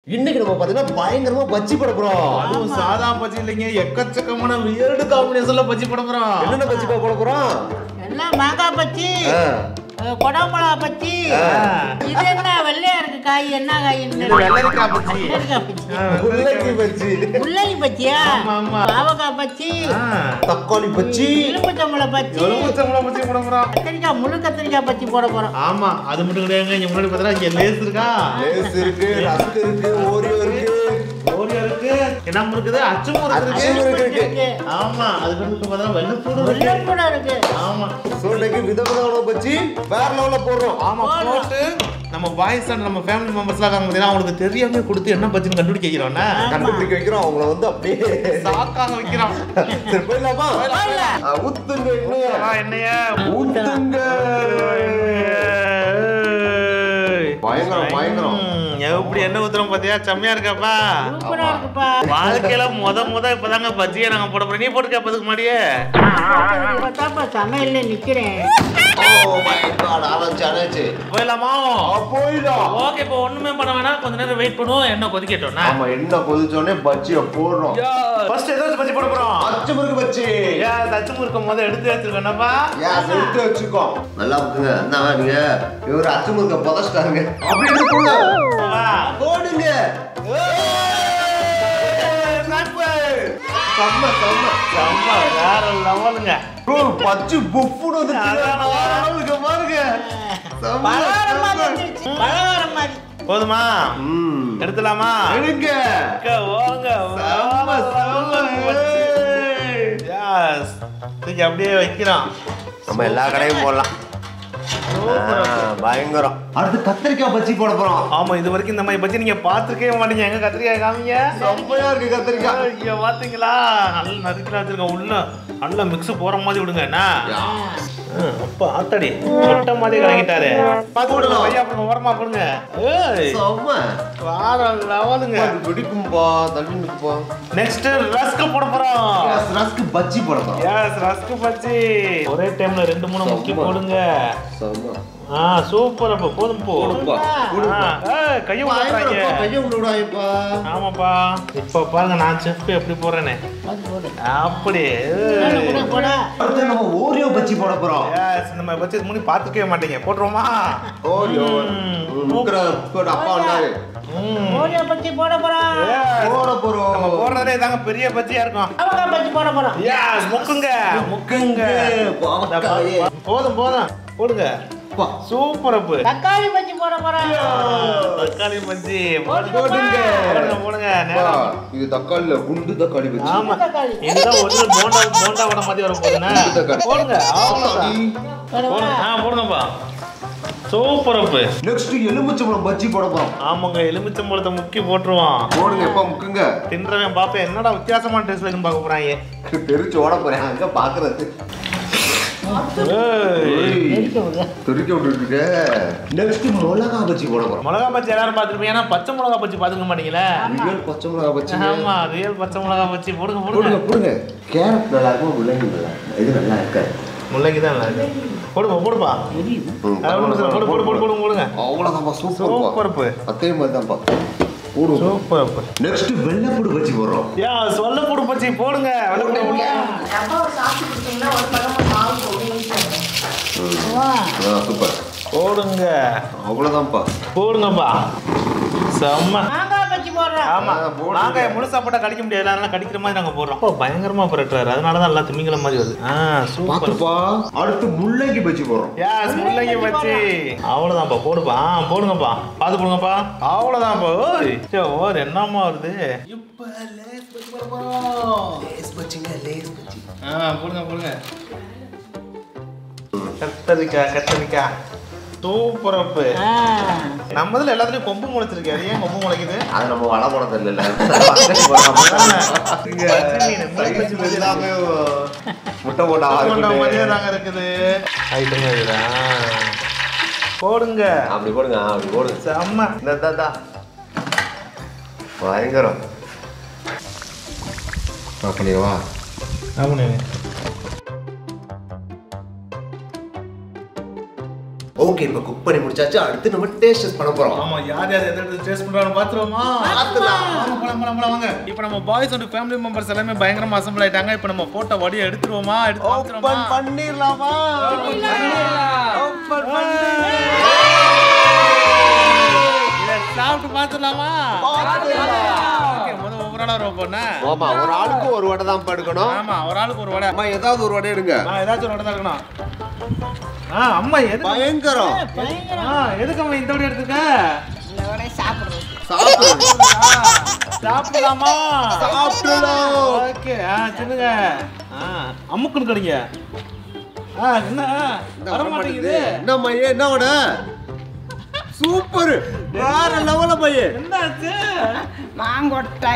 இன்னைக்கு நம்ம பாத்தீங்கன்னா பயங்கரமா பஜ்ஜி போட போறோம் அதுவும் சாதா பஜ்ஜி இல்லைங்க எக்கச்சக்கமான வியர்டு காம்பினேஷன்ல பஜ்ஜி போட போறோம் என்னென்ன பஜ்ஜி போட போறோம் எல்லாம் மாங்காய் பச்சி ஆ, கொடம்பளா பச்சி ஆ. இது என்ன வெள்ளையா இருக்கு காய் என்ன காய் இது வெள்ளரிக்காய் பஜ்ஜி வெள்ளரிக்காய் பச்சி முள்ளங்கி பஜ்ஜி முள்ளங்கி பச்சியா ஆமா, ஆமா. பாவக்காய் பச்சி ஆ. தக்காளி பஜ்ஜி எலும்புச்சம்பளம் பச்சி எலுமிச்சம்பழம் பஜ்ஜி போட போறோம் கத்திரிக்காய் முழு கத்திரிக்காய் பச்சி போட போறோம் ஆமா அது மட்டும் கிடையாதுங்க இங்க முன்னாடி பார்த்தா இங்க லேஸ் இருக்கா லேஸ் இருக்கு ரஸ்க் இருக்கு ஓரியோ இருக்கு ஓரியோ இருக்கு என்ன இருக்குது அச்சு முறுக்கு அச்சு இருக்கு முறுக்கு இருக்கு ஆமா அதுக்கு வந்து பார்த்தா வெள்ளப்பூடு இருக்கு வெள்ளப்பூட இருக்கு ஆமா ஸோ இன்னைக்கு விதவிதமான பஜ்ஜி வேற லெவலில் போடுறோம் ஆமா போட்டு நம்ம பாய்ஸ் அண்ட் நம்ம ஃபேமிலி மெம்பர்ஸ்லாம் இருக்காங்க பார்த்தீங்கன்னா அவங்களுக்கு தெரியாம கொடுத்து என்ன பஜ்ஜின்னு கண்டுபிடிக்க வைக்கிறோம்னா கண்டுபிடிக்க வைக்கிறோம் அவங்கள வந்து அப்படியே சாக்காக வைக்கிறோம் சரி போயிடலாமா போயிடலாம். ஆ, ஊத்துங்க இன்னும் ஆ, என்னையா ஊத்துங்க பயங்கரம் பயங்கரம் ம், எப்படி என்ன ஊத்துறோம் பாத்தியா செம்மையா இருக்காப்பா சூப்பரா இருக்குப்பா வாழ்க்கையில முத முத இப்பதாங்க பஜ்ஜியை நாங்க போட போறோம் நீ போட்டுக்க அதுக்கு முன்னாடியே இவத்தாப்பா சமையல்ல நிக்கிறேன் ஓ மை காட் ஆரம்பிச்சு ஆரம்பிச்சு போயிடலாமா போயிடும் ஓகே இப்போ ஒண்ணுமே பண்ண வேணாம் கொஞ்ச நேரம் வெயிட் பண்ணுவோம் என்ன கொதிக்கட்டோம்னா ஆமா என்ன கொதிச்சோடனே பஜ்ஜியை போடுறோம் ஃபர்ஸ்ட் ஏதோ பஜ்ஜி போட போறோம் பச்சை முறுக்கு பஜ்ஜி ஏ தச்சு முறுக்க முத எடுத்து வச்சிருக்கேன்ப்பா ஏன் எடுத்து வச்சுக்கோ நல்லா இருக்குங்க என்ன நீங்க இவர் அச்சு முறுக்க புதச்சிட்டாருங்க அப்படி எடுத்து போடுங்க வா போடுங்க செம்ம செம்ம செம்ம வேற லெவலுங்க ப்ரோ பச்சை புஃப்னு வந்து அதான் பாருங்க பாருங்க செம்ம, பலகாரம் மாதிரி செம்ம. வந்துருச்சு. பலகாரம் மாதிரி போதுமா ம். எடுத்துலாமா எடுங்க அக்கா, வாங்க செம்ம, செம்ம. ஏய். எஸ் தூக்கி அப்படியே வைக்கிறோம் நம்ம எல்லா கடையும் போடலாம் பயங்கரம் அடுத்து கத்திரிக்காய் பஜ்ஜி போட போறோம் ஆமா இது வரைக்கும் இந்த மாதிரி பஜ்ஜி நீங்க பாத்துருக்கவே மாட்டீங்க எங்க கத்திரிக்காய் காமிங்க செம்மையா இருக்கு கத்திரிக்காய் ஐயோ பாத்தீங்களா நல்ல நறுக்கலாம் வச்சிருக்க உள்ள நல்ல மிக்ஸ் போற மாதிரி விடுங்க என்ன ம், அப்பா ஆத்தாடி முட்டை மாதிரி கலங்கிட்டாரு பாத்து விடுங்க ஐயா அப்புறம் ஓரமா போடுங்க ஏய் செம்ம வார லெவலுங்க அது பிடிக்கும்பா தள்ளி நிற்பா நெக்ஸ்ட் ரஸ்க் போட போறோம் ரஸ்க்கு பஜ்ஜி போட போறோம் எஸ் ரஸ்க் பஜ்ஜி ஒரே டைம்ல ரெண்டு மூணு முக்கி செம்ம. போடுங்க செம்ம ஆ சூப்பர் அப்ப போதும் போ போடுப்பா, போடுப்பா. ஆ, ஏய், கையை விடுறாங்க கையை விடுடாயப்பா ஆமாப்பா இப்ப பாருங்க நான் செஃப் எப்படி போடுறேன்னு அது போடு. அப்படி போடு, போடு, போடு. அடுத்து நம்ம ஓரியோ பஜ்ஜி போட போறோம் எஸ் இந்த மாதிரி வச்சு முன்னாடி பார்த்துக்கவே மாட்டீங்க போட்டுருவோமா ஓரியோ ம். முக்கிற போட அப்பா வந்தாரு ம். ஓடியா பச்சி போட போறோம் Yes. போட போறோம் நம்ம போடுறதே தாங்க பெரிய பஜ்ஜியா இருக்கும் பாவக்காய் பச்சி போட போறோம் எஸ் முக்குங்க முக்குங்க பாவக்காயே. போதும் போதும் போடுங்க அப்பா. சூப்பர் அப்பு தக்காளி பச்சி போட போறோம் தக்காளி பஜ்ஜி போடுங்க. போடுங்க போடுங்க போடுங்க அப்பா, நேரம் இது தக்காளில குண்டு தக்காளி பஜ்ஜி ஆமா தக்காளி. இதுதான் ஒரு போண்டா போண்டா வட மாதிரி வர போகுதுண்ணா தக்காளி. போடுங்க அவ்வளவுதான் போடுவா. போடுங்க. ஆ போடுங்கப்பா சூப்பர் அப்பு நெக்ஸ்ட் எலுமிச்சம்பழம் பஜ்ஜி போட போறோம் ஆமாங்க எலுமிச்சம்பழத்தை முக்கி போட்டுருவோம் போடுங்க எப்ப முக்குங்க தின்றவன் பார்ப்பேன் என்னடா வித்தியாசமான டேஸ்ட்ல இருக்குன்னு பார்க்க போறாங்க தெரிச்சு ஓட போறேன் அங்க பாக்குறது எரிக்க விடு. தெரிக்க விட்டுருக்கு நெக்ஸ்ட் மிளகா பஜ்ஜி போட போறோம் மிளகா பச்சி எல்லாரும் பார்த்துருப்பீங்க ஏன்னா பச்சை மிளகா பச்சி பார்த்துக்க மாட்டீங்களே ரியல் பச்சை மிளகா பஜ்ஜி ஆமா ரியல் பச்சை மிளகா பச்சி போடுங்க போடுங்க போடுங்க போடுங்க கேரட் நல்லா இருக்கும் முள்ளங்கி நல்லா இருக்கும். இது நல்லா இருக்காது முள்ளங்கி தான் நல்லா இருக்கு போடுப்பா போடுப்பா எரியுது. ம், அது ஒண்ணும் பிரச்சனை இல்ல. போடு போடு போடு போடு போடுங்க அவ்வளவுதான்ப்பா சூப்பர் சூப்பர் அப்பு அதே மாதிரி தான்ப்பா போடுவோம் சூப்பர் அப்பு நெக்ஸ்ட் வெள்ளைப்பூடு பஜ்ஜி போடுறோம் யா சொல்ல போடு பச்சி போடுங்க வெள்ளை போடு. வா. சூப்பர் போடுங்க அவ்வளவுதான்ப்பா போடுங்கப்பா செம்ம மாங்காய் பச்சி போடுறோம் ஆமா ஆ, போடுங்க. நாங்க முழுசா போட்டா கடிக்க முடியாது அதனால கடிக்கிற மாதிரி நாங்க போடுறோம் அப்போ பயங்கரமா புரட்டுறாரு அதனால தான் எல்லாம் திமிங்கல மாதிரி வருது ஆ சூப்பர் பாத்துப்பா அடுத்து முள்ளங்கி பஜ்ஜி போடுறோம் யாஸ் முள்ளங்கி வச்சு அவ்வளோதான்ப்பா போடுப்பா ஆ போடுங்கப்பா பார்த்து போடுங்கப்பா அவ்வளோதான்ப்பா ஓய் சே ஓர் என்னம்மா வருது இப்போ லேஸ் பச்சி போட போறோம் லேஸ் பஜ்ஜிங்க லேஸ் பஜ்ஜி ஆ போடுங்க போடுங்க கத்தரிக்காய் கத்தரிக்காய் சூப்பர் அப்பு ஆ. நம்ம இதுல எல்லாத்துலயும் கொம்பு முளைச்சிருக்கு அது ஏன் கொம்பு முளைக்குது அது நம்ம வடை போட தெரியல இங்க மீன், மீன் பஜ்ஜி பஜ்ஜி எல்லாமே முட்டை போட்டா கொண்ட மாதிரியே தாங்க இருக்குது ஐட்டம் இருக்குதா போடுங்க அப்படி போடுங்க ஆ, அப்படி போடுங்க செம்ம இந்த இந்த, இந்த. பயங்கரம் ஆ, பண்ணிடவா ஆமாண்ணே ஓ ஓகே இப்போ குக் பண்ணி முடிச்சாச்சு அடுத்து நம்ம டேஸ்ட் பண்ண போறோம் ஆமா யார் யார் எந்த இடத்துல டேஸ்ட் பண்றாங்க பாத்துருவோமா பார்த்துடலாம். வாங்க, போலாம் போலாம் போலாம் வாங்க இப்போ நம்ம பாய்ஸ் அண்ட் ஃபேமிலி மெம்பர்ஸ் எல்லாமே பயங்கரமா அசம்பிள் ஆயிட்டாங்க இப்போ நம்ம போட்ட வடியை எடுத்துருவோமா எடுத்து பார்த்துருவோமா? ஓபன் பண்ணிரலாமா ஓபன் இதை சாப்பிட்டு பார்த்துடலாமா பார்த்துடலாம். ஓகே முதல்ல ஒவ்வொரு ஆளா ரோப் பண்ண ஆமா ஒரு ஆளுக்கு ஒரு வடை தான் படுக்கணும் ஆமா ஒரு ஆளுக்கு ஒரு வடை அம்மா ஏதாவது ஒரு வடை எடுங்க ஆ ஏதாச்சும் ஒரு வடை தான் இருக்கணும் ஆ அம்மா எது பயங்கரம் ஆ எதுக்கு அம்மா இந்த வடை எடுத்துக்க இந்த வடையை சாப்பிடுறது சாப்பிடுங்க சாப்பிடலாமா சாப்பிடலாம் ஓகே ஆ சின்னுங்க ஆ அம்முக்குன்னு கடிங்க ஆ என்ன வர மாட்டேங்குது என்ன மையே என்ன வடை சூப்பர் வேற லெவல பையே என்னாச்சு மாங்கொட்டை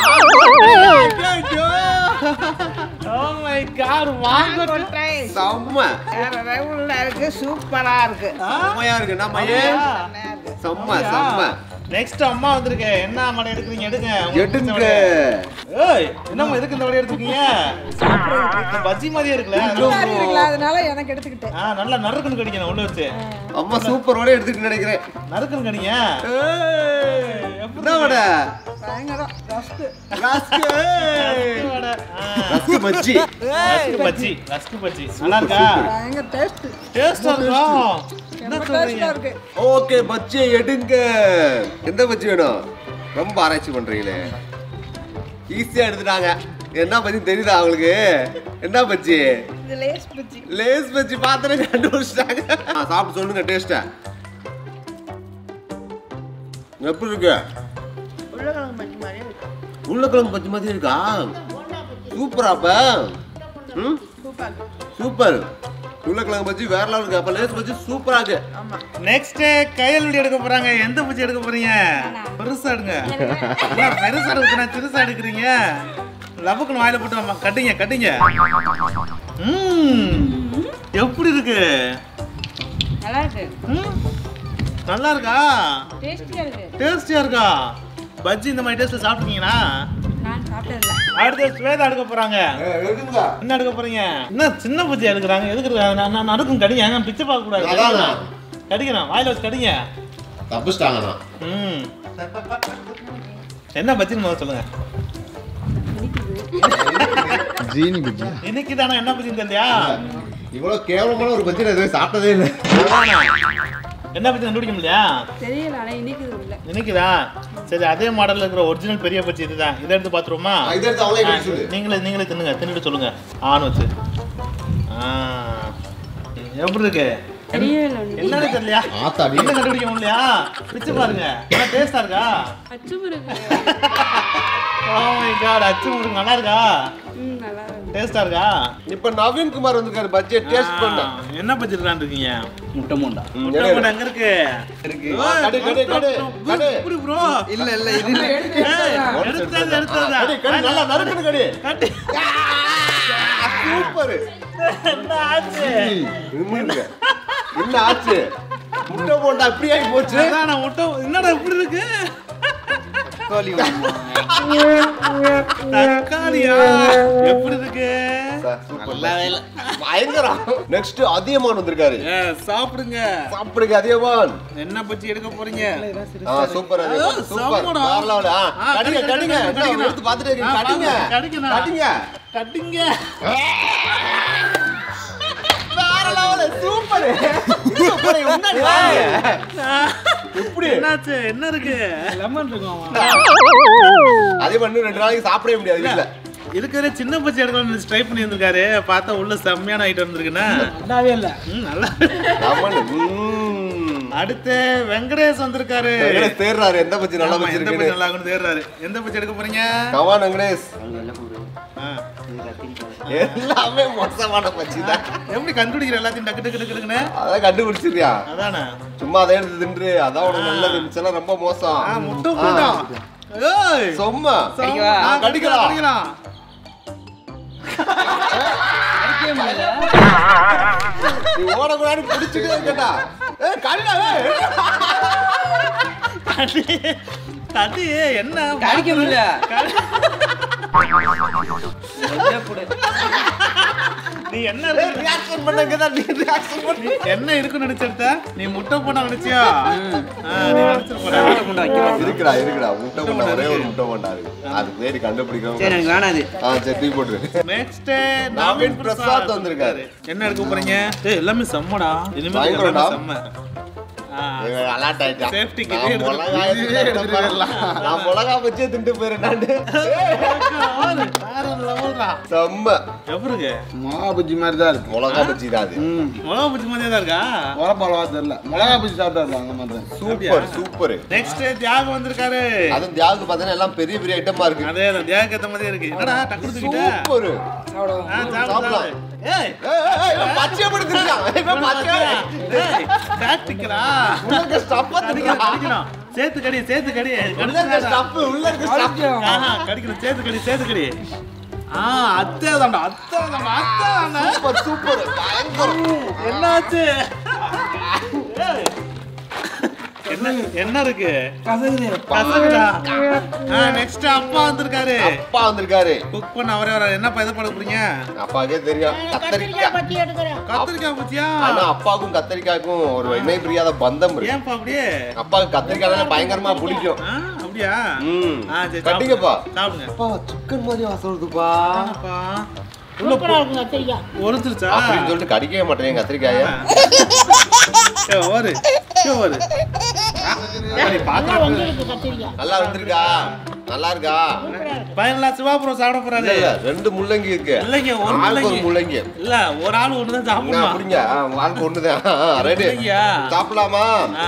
ஓ மை காட் வாங்க மாங்கொட்டை செம்ம வேற லெவல்ல இருக்கு சூப்பரா இருக்கு செம்மையா இருக்கு என்ன மையே செம்மையா இருக்கு. செம்ம செம்ம நெக்ஸ்ட் அம்மா வந்திருக்கு என்ன மடை எடுக்கிறீங்க எடுங்க உங்களுக்கு பிடிச்ச எடுங்க வடையை. ஏய் என்னம்மா எதுக்கு இந்த வடை எடுத்துக்கீங்க இந்த பஜ்ஜி மாதிரியே இருக்குல்ல இருக்குல்ல, அதனால எனக்கு எடுத்துக்கிட்டேன் ஆ நல்லா நறுக்குன்னு கடிக்கணும் உள்ள வச்சு அம்மா சூப்பர் வடை எடுத்துட்டு நினைக்கிறேன் நறுக்குன்னு கடிங்க ஏய், என்ன வடை பயங்கரம் ரஸ்க்கு ரஸ்க் வடை. ஆ. Rusk bajji rusk bajji rusk bajji நல்லா இருக்கா பயங்கர டேஸ்ட் டேஸ்டா இருக்கும் என்ன ரொம்ப சொல்றீங்க டேஸ்டா இருக்கு ஓகே பஜ்ஜியை எடுங்க எந்த பஜ்ஜி வேணும் ரொம்ப ஆராய்ச்சி பண்றீங்களே ஈஸியா எடுத்துட்டாங்க என்ன பஜ்ஜி தெரியுதா அவங்களுக்கு என்ன பஜ்ஜி இது லேஸ் பச்சி லேஸ் பஜ்ஜி பார்த்துட்டு கண்டுபிடிச்சிட்டாங்க ஆ, சாப்பிட்டு சொல்லுங்க டேஸ்ட எப்படி இருக்கு உருளைக்கிழங்கு பச்சி மாதிரியே இருக்கு உருளைக்கிழங்கு பஜ்ஜி மாதிரி இருக்கா சூப்பரா அப்ப ம் சூப்பரா இருக்கு சூப்பர் உருளைக்கிழங்கு பஜ்ஜி வேற லெவல் இருக்கு அப்ப லேஸ் பஜ்ஜி சூப்பரா இருக்கு ஆமா நெக்ஸ்ட் கையல் வீடியோ எடுக்க போறாங்க எந்த பூச்சி எடுக்க போறீங்க பெருசா எடுங்க என்ன பெருசா எடுக்கணும் சிறுசா எடுக்கிறீங்க லபக்குன்னு வாயில போட்டு ஆமா, கட்டிங்க கட்டிங்க ம் எப்படி இருக்கு நல்லா இருக்கு ம், நல்லா இருக்கா டேஸ்டியா இருக்கு டேஸ்டியா இருக்கா பஜ்ஜி இந்த மாதிரி டேஸ்ட்ல சாப்பிட்டீங்களா நான் சாப்பிட்டதில்ல அடுத்து ஸ்வேதா எடுக்க போறாங்க எடுங்க என்ன எடுக்க போறீங்க என்ன சின்ன பூச்சி எடுக்கிறாங்க எதுக்கு எடுக்கறாங்க? நான் நான் நறுக்கும் கடிங்க நான் பிச்சை பார்க்க கூடாது அதான். கடிக்கணும். கடிக்கணும் வாயில வச்சு கடிங்க தப்பிச்சிட்டாங்கண்ணா ம் என்ன பஜ்ஜின்னு முதல்ல சொல்லுங்க ஜீனி பஜ்ஜி இன்னைக்கு தானே என்ன பஜ்ஜின்னு தெரியலையா இவ்வளவு கேவலமான ஒரு பஜ்ஜி நான் எதுவும் சாப்பிட்டதே இல்லை அதானே. என்ன பஜ்ஜி கண்டுபிடிக்க முடியலையா தெரியல ஆனா இன்னைக்கு இது இல்ல இன்னைக்குதா சரி அதே மாடல்ல இருக்கிற ஒரிஜினல் பெரிய பஜ்ஜி இதுதான் இதை எடுத்து பார்த்துருவோமா இதை எடுத்து அவங்களே கடிக்க சொல்லு. நீங்களே நீங்களே தின்னுங்க தின்னுட்டு சொல்லுங்க ஆன் வச்சு ஆ எப்படி இருக்கு தெரியவே இல்லை என்னன்னு தெரியலையா ஆத்தாடி என்ன கண்டுபிடிக்க முடியலையா பிச்சு பாருங்க என்ன டேஸ்டா இருக்கா அச்சும் இருக்கு ஓ மை காட் அச்சு முருங்க நல்லா இருக்கா ம் நல்லா இருக்கு டேஸ்டா இருக்கா இப்ப நவீன் குமார் வந்திருக்காரு பஜ்ஜியை டேஸ்ட் பண்ண ஆ, என்ன பஜ்ஜி இருக்கான்னு இருக்கீங்க முட்டை மூண்டா ம், முட்டை எடு. போட்டு எங்க இருக்கு இருக்கு. ஆ, கடு, கடு, கடு, கடு. இப்படி ப்ரோ இல்ல இல்ல இது எடுத்தது எடுத்தது கடி, கடி, நல்லா நறுக்குன்னு கடி. கட்டி சூப்பர் என்ன ஆச்சு நிமிருங்க. என்ன ஆச்சு முட்டை போண்டா இப்படி ஆகி போச்சு அதான் நான் முட்டை என்னடா இப்படி இருக்கு தக்காளியா எப்படி இருக்கு நல்லாவே இல்ல. பயங்கரம் நெக்ஸ்ட் அதியமான் வந்திருக்காரு ஏ, சாப்பிடுங்க சாப்பிடுங்க அதியமான் என்ன பச்சி எடுக்க போறீங்க ஆ சூப்பர் அதியமான் ஆ, சூப்பர் செம்மடா. வேற level. ஆ ஆ, கடிங்க கடி, கடிங்க கடி, என்ன கடிங்க. எடுத்து பார்த்துட்டே இருக்கீங்க ஆ, கடிங்க பாருங்க, கடிங்கண்ணா. கடிங்க கட்டிங்க வேற லெவல் சூப்பர் சூப்பர் முன்னாடி வாங்க எப்படி என்னாச்சு என்ன இருக்கு லெமன் இருக்கும் அதே பண்ணி ரெண்டு நாளைக்கு சாப்பிடவே முடியாது வீட்டுல இருக்கிற சின்ன பச்சி எடுக்கலாம்னு ட்ரை பண்ணி இருந்திருக்காரு பார்த்தா உள்ள செம்மையான ஐட்டம் இருந்திருக்குன்னா நல்லாவே இல்ல ம், நல்லா லெமன் ம். அடுத்து வெங்கடேஷ் வந்திருக்காரு வெங்கடேஷ் தேடுறாரு எந்த பச்சி நல்லா ஆமா, பச்சி எந்த இருக்குன்னு பச்சி நல்லா இருக்குன்னு தேடுறாரு எந்த பச்சி எடுக்க போறீங்க கவான் வெங்கடேஷ் ஆ. எல்லாமே மோசமான பச்சி தான் எப்படி கண்டுபிடிக்கிற எல்லாத்தையும் டக்கு டக்கு டக்கு டக்குன்னு அதான் கண்டுபிடிச்சிருக்கியா அதானே சும்மா அதை எடுத்து தின்று அதான் உனக்கு நல்லது மிச்சம்லாம் ரொம்ப மோசம் ஆ, முட்டை போண்டா ஏய் சும்மா கடிக்கவா? ஆ, கடிக்கலாம் கடிக்கலாம் நீ ஓடக்கூடாது பிடிச்சிட்டே இருக்கட்டா ஏ கடிடா ஏய். கடி கடி என்ன கடிக்க முடியல நீ என்ன இருக்கு- ரியாக்ஷன் பண்ணங்க தான் நீ ரியாக்ஷன் பண்ணி நீ என்ன இருக்குன்னு நினைச்சிருந்த நீ முட்டை போட நினைச்சியா ஆ, நீ நினைச்சிருப்ப முட்டை வைக்க இருக்குடா இருக்குடா முட்டை பண்ண ஒரே ஒரு முட்டை பண்ணா இருக்கு அது பேரு கண்டுபிடிக்கிறோம் சரி எனக்கு வேணாம் அது ஆ சரி தூக்கி போட்டுரு நெக்ஸ்ட் நவீன் பிரசாத் வந்திருக்காரு. என்ன எடுக்க போறீங்க ஏய் எல்லாமே செம்மடா இனிமே வாங்கிக்கோடா. எல்லாமே செம்ம ஆ, அலர்ட் ஆயிட்டான் Safety க்கு நான் இதே மிளகா எடுத்துட்டு வரலாம். நான் மிளகா வச்சே திண்டு போயிடுறேன் நானு. ஆளு, வேற level-டா. செம்ம எப்படிங்க மிளகா பஜ்ஜி மாதிரி தான் இருக்கு மிளகா பஜ்ஜி தான் அது ம் மிளகா பச்சி மாதிரியே தான் இருக்கா உரப்பழவா தெரியல மிளகா பஜ்ஜி சாப்பிட்டா அந்த மாதிரி தான் சூப்பர் சூப்பர் நெக்ஸ்ட் தியாகம் வந்திருக்காரு அதுவும் தியாகு பார்த்தீங்கன்னா எல்லாம் பெரிய பெரிய ஐட்டமா இருக்கு அதே தான் தியாகம் ஏத்த மாதிரியே இருக்கு என்னடா டக்கு தூக்கிட்ட சூப்பர் ஆ, சாப்பிடு, சாப்பிடலாம். சாப்பிடு. ஏய் பச்சையா படுத்துருக்கான் இவன் பச்சையா ஏய், practical ஆ? உள்ள இருக்க ஸ்டஃப் கடிக்கணும், கடிக்கணும். சேர்த்து கடி சேர்த்து கடி உள்ள இருக்க ஸ்டஃப் உள்ள இருக்க ஸ்டஃப் ஆஹா, கடிக்கணும் சேர்த்து கடி சேர்த்து கடி ஆ அத்தே தான்டா அத்தே தான்டா அத்தே தான்டா சூப்பர் சூப்பர் பயங்கரம் என்னாச்சு ஏய், என்ன என்ன இருக்கு கசகுதா ஆ நெக்ஸ்ட் அப்பா வந்திருக்காரு அப்பா வந்திருக்காரு குக் பண்ண அவரே வர என்னப்பா எதை பண்ண போறீங்க அப்பாக்கே தெரியும் கத்தரிக்காய் கத்திரிக்காய் பூச்சியா ஆனா அப்பாவுக்கும் கத்தரிக்காய்க்கும் ஒரு இணை பிரியாத பந்தம் இருக்கு ஏன்பா அப்படியே அப்பாவுக்கு கத்திரிக்காய் பயங்கரமா பிடிக்கும் ஆ அப்படியா ம் ஆ சரி கட்டிங்கப்பா சாப்பிடுங்க அப்பா சிக்கன் மாதிரி வாசம் வருதுப்பா ஆமாப்பா உள்ள போ- ஒருத்துருச்சா அப்படின்னு சொல்லிட்டு கடிக்கவே மாட்டேன் கத்திரிக்காய ஏ, ஓரு ஏ, ஓரு நீ பாக்குறது நல்லா வந்திருக்கா நல்லா இருக்கா பையன்ல சிவாபுரம் சாப்பிட இல்ல போறாரு இல்ல ரெண்டு முள்ளங்கி இருக்கு இல்லைங்க ஒரு ஆளுக்கு ஒரு முள்ளங்கி முள்ளங்கி இல்ல ஒரு ஆள் ஒண்ணுதான் என்ன சாப்பிடணும் அப்படிங்க ஆளுக்கு ஒண்ணுதான் ரெடி முள்ளங்கியா சாப்பிடலாமா ஆ.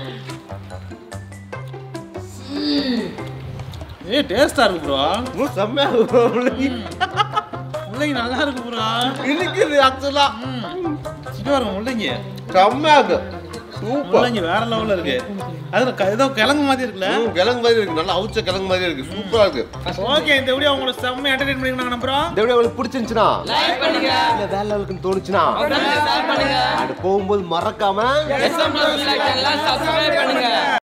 ஏய் டேஸ்டா இருக்கு ப்ரோ ஓ, செம்மையா முள்ளங்கி முள்ளங்கி நல்லா இருக்கு ப்ரோ இனிக்குது ஆக்சுவலா இது பாருங்க முள்ளங்கி செம்மையா இருக்கு சூப்பர் முள்ளங்கி வேற லெவல்ல இருக்கு அது க- ஏதோ கிழங்கு மாதிரி இருக்குல்ல ம், கிழங்கு மாதிரி இருக்கு நல்லா அவுச்ச கிழங்கு மாதிரி இருக்கு சூப்பரா இருக்கு ஓகே இந்த வீடியோ உங்களுக்கு செம்ம என்டர்டெயின் பண்ணிருக்காங்க நம்புறோம் இந்த வீடியோ உங்களுக்கு பிடிச்சிருந்துச்சுன்னா இல்ல வேற லெவலுக்குன்னு தோணுச்சுன்னா அது போகும்போது மறக்காம